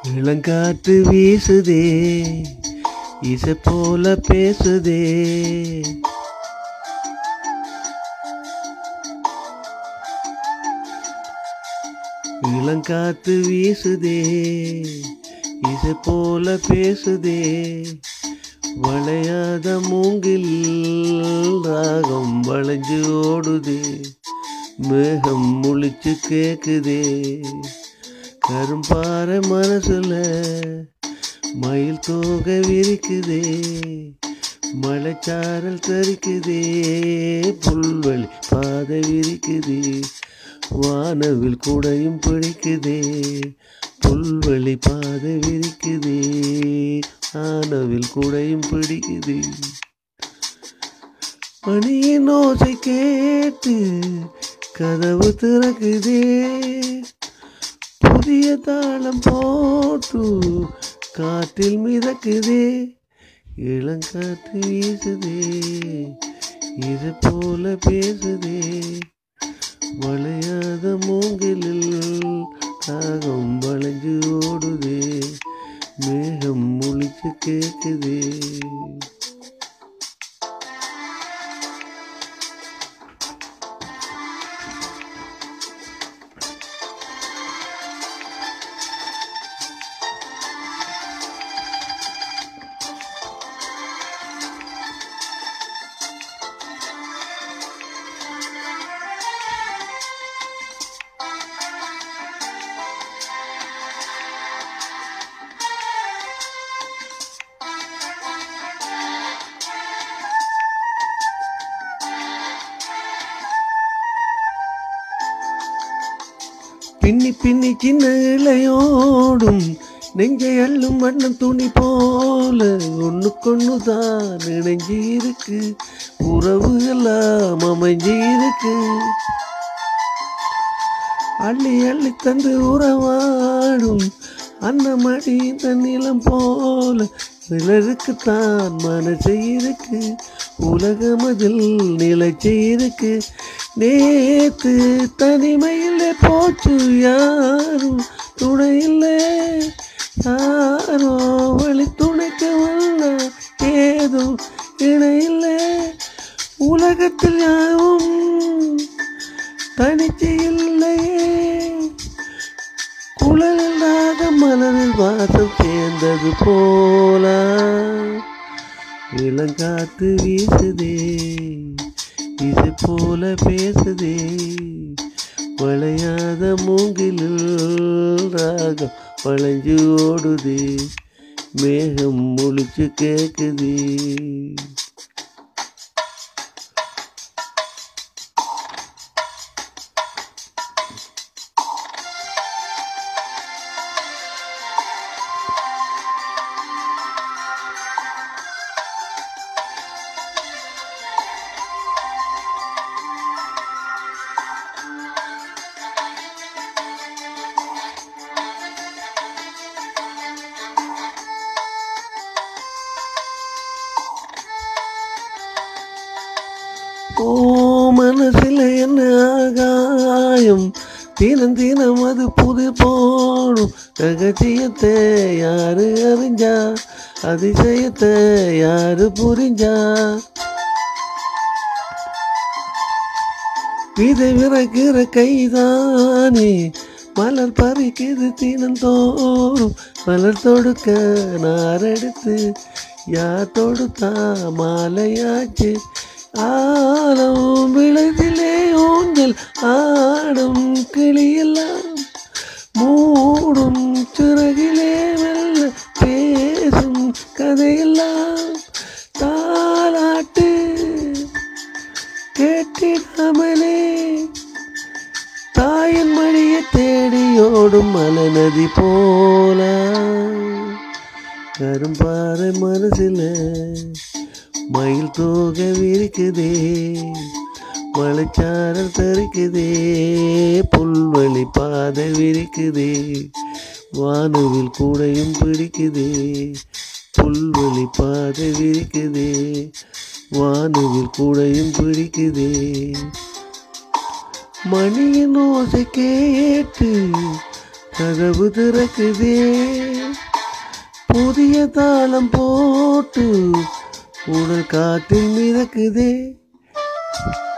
இளங்காற்று வீசுதே இசை போல பேசுதே இளங்காத்து வீசுதே இசை போல பேசுதே வளையாத மூங்கில் ராகம் வளைஞ்சு ஓடுதே மேகம் முழிச்சு கேக்குதே கரும்பாறை மனசுல மயில் தோகை விரிக்குதே மலைச்சாரல் தரிக்குதே புல்வெளி பாதை விரிக்குதே வானவில் கூடையும் பிடிக்குதே புல்வெளி பாதை விரிக்குதே ஆனவில் கூடையும் பிடிக்குதே மணியின் ஓசை கேட்டு கதவு திறக்குதே புதிய தாளம் போட்டு காற்றில் மிதக்குதே இளங்காற்று வீசுதே இது போல பேசுதே வளையாத மூங்கிலில் தாகம் வளைஞ்சு ஓடுதே மேகம் முழிச்சு கேக்குதே பின்னி பின்னி சின்ன இலையோடும் நெஞ்சை அள்ளும் வண்ணம் துணி போல ஒண்ணுக்கொன்னு தான் இணைஞ்சு இருக்கு உறவு எல்லாம் அமைஞ்சு இருக்கு அள்ளி அள்ளி தந்து உறவாடும் அன்னமடி தன்னிலம் போல விலருக்குத்தான் மனசு இருக்கு உலகம் அதில் நிலைச்சு இருக்கு நேத்து தனிமையில் போச்சு யாரும் துணையில்லை யாரோ வழி துணைக்க வந்த ஏதோ இணையில்லை உலகத்தில் யாரும் தனிச்சு இல்லையே குழலாக மலரில் வாசம் சேர்ந்தது போல இளங்காத்து வீசுதே இது போல பேசுதே வளையாத மூங்கிலில் ராகம் வளைஞ்சு ஓடுதே மேகம் முழிச்சு கேக்குதே ஓ மனசில் என்ன ஆகாயம் தினம் தினம் அது புது போடும் ரகசியத்தை யாரு அறிஞ்சா அதிசயத்தை யாரு புரிஞ்சா விதை விறக்கிற கைதானே மலர் பறிக்குது தினந்தோறும் மலர் தொடுக்க நாரெடுத்து யார் தொடுத்தா மாலையாச்சு ஆலம் விளதிலே ஊஞ்சல் ஆடும் கிளியெல்லாம் மூடும் சிறகிலே மெல்ல பேசும் கதையெல்லாம் தாலாட்டு கேட்டிடாமலே தாயின் மடியை தேடி ஓடும் மலை நதி போல கரும்பாறை மனசுல மயில் தோகை விரிக்குதே மலைச்சாரல் தரிக்குதே புல்வெளி பாதை விரிக்குதே வானவில் கூடையும் பிடிக்குதே புல்வெளி பாதை விரிக்குதே வானவில் கூடையும் பிடிக்குதே மணியின் ஓசை கேட்டு கதவு திறக்குதே புதிய தாளம் போட்டு உடல் காற்றில் மிதக்குதே